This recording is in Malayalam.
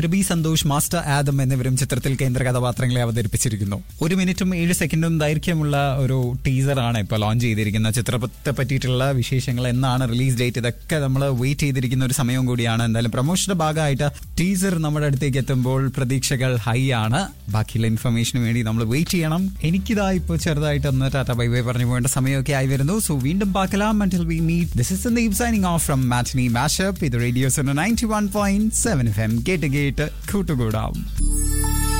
ബി സന്തോഷ് മാസ്റ്റർ ആദം എന്നിവരും ചിത്രത്തിൽ കേന്ദ്ര കഥാപാത്രങ്ങളെ അവതരിപ്പിച്ചിരിക്കുന്നു ഒരു മിനിറ്റും ഏഴ് സെക്കൻഡും ദൈർഘ്യമുള്ള ഒരു ടീസറാണ് ഇപ്പോൾ ലോഞ്ച് ചെയ്തിരിക്കുന്ന ചിത്രത്തെ പറ്റിയിട്ടുള്ള വിശേഷങ്ങൾ എന്നാണ് റിലീസ് ഡേറ്റ് ഇതൊക്കെ നമ്മൾ വെയിറ്റ് ചെയ്തിരിക്കുന്ന ഒരു സമയവും കൂടിയാണ് എന്തായാലും പ്രൊമോഷന്റെ ഭാഗമായിട്ട് ടീസർ നമ്മുടെ അടുത്തേക്ക് എത്തുമ്പോൾ പ്രതീക്ഷകൾ ഹൈ ആണ് ബാക്കിയുള്ള ഇൻഫർമേഷന് വേണ്ടി നമ്മൾ വെയിറ്റ് ചെയ്യണം എനിക്കിതാ ഇപ്പോൾ ചെറുതായിട്ട് ഒന്ന് ടാറ്റ ബൈ ബൈ പറഞ്ഞു പോകേണ്ട സമയമൊക്കെ ആയി വരുന്നു സോ വീണ്ടും പാക്കലാം until we meet this is Sandeep signing off from Matinee Mashup ഇത് radio ninety one point seven F M കേട്ട് കേട്ട് കൂട്ടുകൂടാം